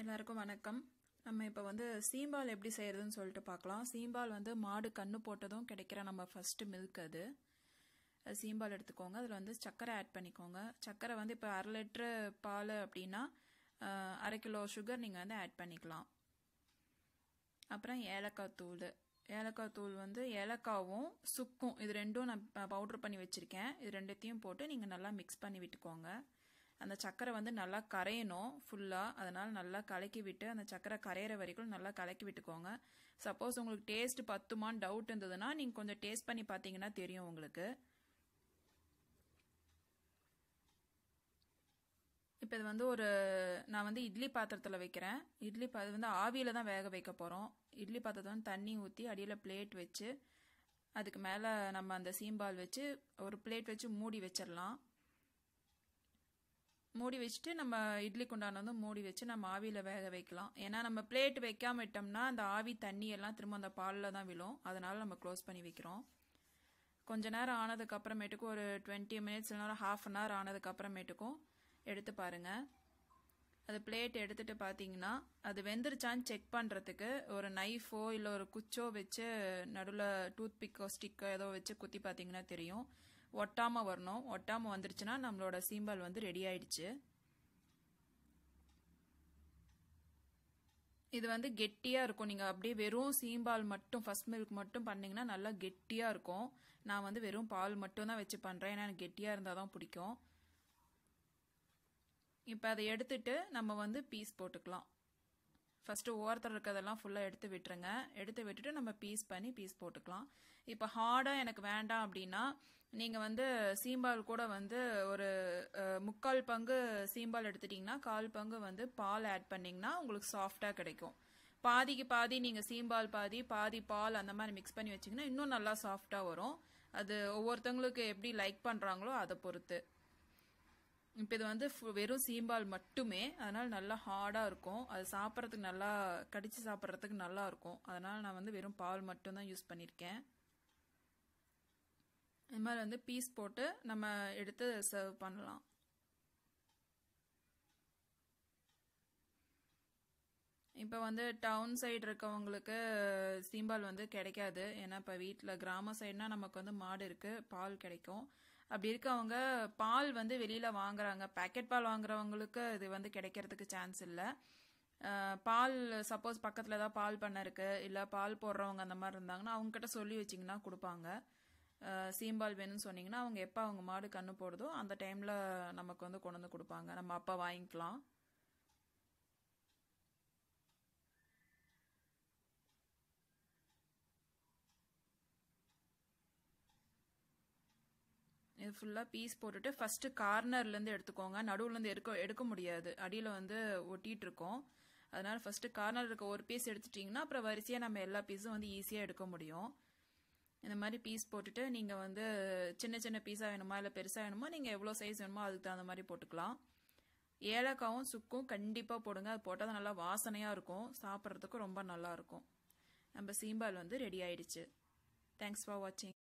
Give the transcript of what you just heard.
எல்லாருக்கும் வணக்கம் நம்ம இப்போ வந்து சீம்பால் எப்படி செய்யறதுன்னு சொல்லிட்டு பார்க்கலாம் சீம்பால் வந்து மாடு கண்ணு போட்டதும் கிடைக்கிற நம்ம ஃபர்ஸ்ட் மில்க் அது அது சீம்பால் எடுத்துக்கோங்க அதில் வந்து சர்க்கரை ஆட் பண்ணிக்கோங்க சர்க்கரை வந்து இப்போ அரை லிட்ரு பால் அப்படின்னா அஹ், அரை கிலோ சுகர் நீங்கள் வந்து ஆட் பண்ணிக்கலாம் அப்புறம் ஏலக்காய் தூள் ஏலக்காய் தூள் வந்து ஏலக்காவும் சுக்கும் இது ரெண்டும் நான் பவுட்ரு பண்ணி வச்சுருக்கேன் இது ரெண்டுத்தையும் போட்டு நீங்கள் நல்லா மிக்ஸ் பண்ணி விட்டுக்கோங்க அந்த சக்கரை வந்து நல்லா கரையணும் ஃபுல்லாக அதனால் நல்லா கலக்கி விட்டு அந்த சக்கரை கரையிற வரைக்கும் நல்லா கலக்கி விட்டுக்கோங்க சப்போஸ் உங்களுக்கு டேஸ்ட் பத்துமான்னு டவுட் இருந்ததுன்னா நீங்கள் கொஞ்சம் டேஸ்ட் பண்ணி பார்த்தீங்கன்னா தெரியும் உங்களுக்கு இப்போ இது வந்து ஒரு நான் வந்து இட்லி பாத்திரத்தில் வைக்கிறேன் இட்லி பா இது வந்து ஆவியில் தான் வேக வைக்க போகிறோம் இட்லி பாத்திரத்தை வந்து தண்ணி ஊற்றி அடியில் பிளேட் வச்சு அதுக்கு மேலே நம்ம அந்த சீம்பால் வச்சு ஒரு பிளேட் வச்சு மூடி வச்சிடலாம் மூடி வச்சுட்டு நம்ம இட்லி குண்டான வந்து மூடி வச்சு நம்ம ஆவியில் வேக வைக்கலாம் ஏன்னா நம்ம பிளேட் வைக்காம விட்டோம்னா அந்த ஆவி தண்ணி எல்லாம் திரும்ப அந்த பாலில் தான் விழும் அதனால நம்ம க்ளோஸ் பண்ணி வைக்கிறோம் கொஞ்ச நேரம் ஆனதுக்கு அப்புறமேட்டுக்கும் ஒரு டுவெண்ட்டி மினிட்ஸ் இல்லைனா ஹாஃப் அன் ஹவர் ஆனதுக்கு அப்புறமேட்டுக்கும் எடுத்து பாருங்க அது பிளேட் எடுத்துட்டு பார்த்தீங்கன்னா அது வெந்துருச்சான்னு செக் பண்ணுறதுக்கு ஒரு நைஃபோ இல்லை ஒரு குச்சோ வச்சு நடுவில் டூத் பிக்கோ ஸ்டிக்கோ ஏதோ வச்சு குத்தி பார்த்தீங்கன்னா தெரியும் ஒட்டாமல் வரணும் ஒட்டாமல் வந்துருச்சுன்னா நம்மளோட சீம்பால் வந்து ரெடி ஆயிடுச்சு இது வந்து கெட்டியாக இருக்கும் நீங்கள் அப்படியே வெறும் சீம்பால் மட்டும் ஃபர்ஸ்ட் மில்க் மட்டும் பண்ணீங்கன்னா நல்லா கெட்டியாக இருக்கும் நான் வந்து வெறும் பால் மட்டும் தான் வச்சு பண்ணுறேன் ஏன்னா எனக்கு கெட்டியாக இருந்தால் தான் பிடிக்கும் இப்போ அதை எடுத்துட்டு நம்ம வந்து பீஸ் போட்டுக்கலாம் ஃபஸ்ட்டு ஓரத்தில் இருக்கிறதெல்லாம் ஃபுல்லாக எடுத்து விட்டுருங்க எடுத்து விட்டுட்டு நம்ம பீஸ் பண்ணி பீஸ் போட்டுக்கலாம் இப்போ ஹார்டாக எனக்கு வேண்டாம் அப்படின்னா நீங்கள் வந்து சீம்பால் கூட வந்து ஒரு அஹ், முக்கால் பங்கு சீம்பால் எடுத்துட்டிங்கன்னா கால் பங்கு வந்து பால் ஆட் பண்ணிங்கன்னா உங்களுக்கு சாஃப்டாக கிடைக்கும் பாதிக்கு பாதி நீங்கள் சீம்பால் பாதி பாதி பால் அந்த மாதிரி மிக்ஸ் பண்ணி வச்சிங்கன்னா இன்னும் நல்லா சாஃப்டாக வரும் அது ஒவ்வொருத்தவங்களுக்கு எப்படி லைக் பண்ணுறாங்களோ அதை பொறுத்து இப்போ இது வந்து ஃபு- வெறும் சீம்பால் மட்டுமே அதனால நல்லா ஹார்டாக இருக்கும் அது சாப்பிட்றதுக்கு நல்லா கடிச்சு சாப்பிட்றதுக்கு நல்லா இருக்கும் அதனால நான் வந்து வெறும் பால் மட்டும்தான் யூஸ் பண்ணியிருக்கேன் இது மாதிரி வந்து பீஸ் போட்டு நம்ம எடுத்து சர்வ் பண்ணலாம் இப்போ வந்து டவுன் சைடு இருக்கவங்களுக்கு சீம்பால் வந்து கிடைக்காது ஏன்னா இப்போ வீட்டில் கிராம சைடுனா நமக்கு வந்து மாடு இருக்கு பால் கிடைக்கும் அப்படி இருக்கவங்க பால் வந்து வெளியில வாங்குறாங்க பேக்கெட் பால் வாங்குறவங்களுக்கு இது வந்து கிடைக்கிறதுக்கு சான்ஸ் இல்லை பால் சப்போஸ் பக்கத்தில் ஏதாவது பால் பண்ண இருக்கு இல்லை பால் போடுறவங்க அந்த மாதிரி இருந்தாங்கன்னா அவங்க கிட்ட சொல்லி வச்சிங்கன்னா கொடுப்பாங்க அஹ், சீம்பால் வேணும்னு சொன்னீங்கன்னா அவங்க எப்போ அவங்க மாடு கண்ணு போடுதோ அந்த டைமில் நமக்கு வந்து கொண்டு வந்து கொடுப்பாங்க நம்ம அப்போ வாங்கிக்கலாம் இது ஃபுல்லாக பீஸ் போட்டுட்டு ஃபஸ்ட்டு கார்னர்லேருந்து எடுத்துக்கோங்க நடுவுலேருந்து எடுக்க எடுக்க முடியாது அடியில் வந்து ஒட்டிட்டு இருக்கோம் அதனால ஃபஸ்ட்டு கார்னர் இருக்க ஒரு பீஸ் எடுத்துட்டிங்கன்னா அப்புறம் வரிசையாக நம்ம எல்லா பீஸும் வந்து ஈஸியாக எடுக்க முடியும் இந்த மாதிரி பீஸ் போட்டுட்டு நீங்கள் வந்து சின்ன சின்ன பீஸாக வேணுமா இல்லை பெருசாக வேணுமா நீங்கள் எவ்வளோ சைஸ் வேணுமோ அதுக்கு தகுந்த மாதிரி போட்டுக்கலாம் ஏலக்காவும் சுக்கும் கண்டிப்பாக போடுங்க அது போட்டால் தான் நல்லா வாசனையாக இருக்கும் சாப்பிட்றதுக்கும் ரொம்ப நல்லா இருக்கும் நம்ம சீம்பால் வந்து ரெடி ஆயிடுச்சு தேங்க்ஸ் ஃபார் வாட்சிங்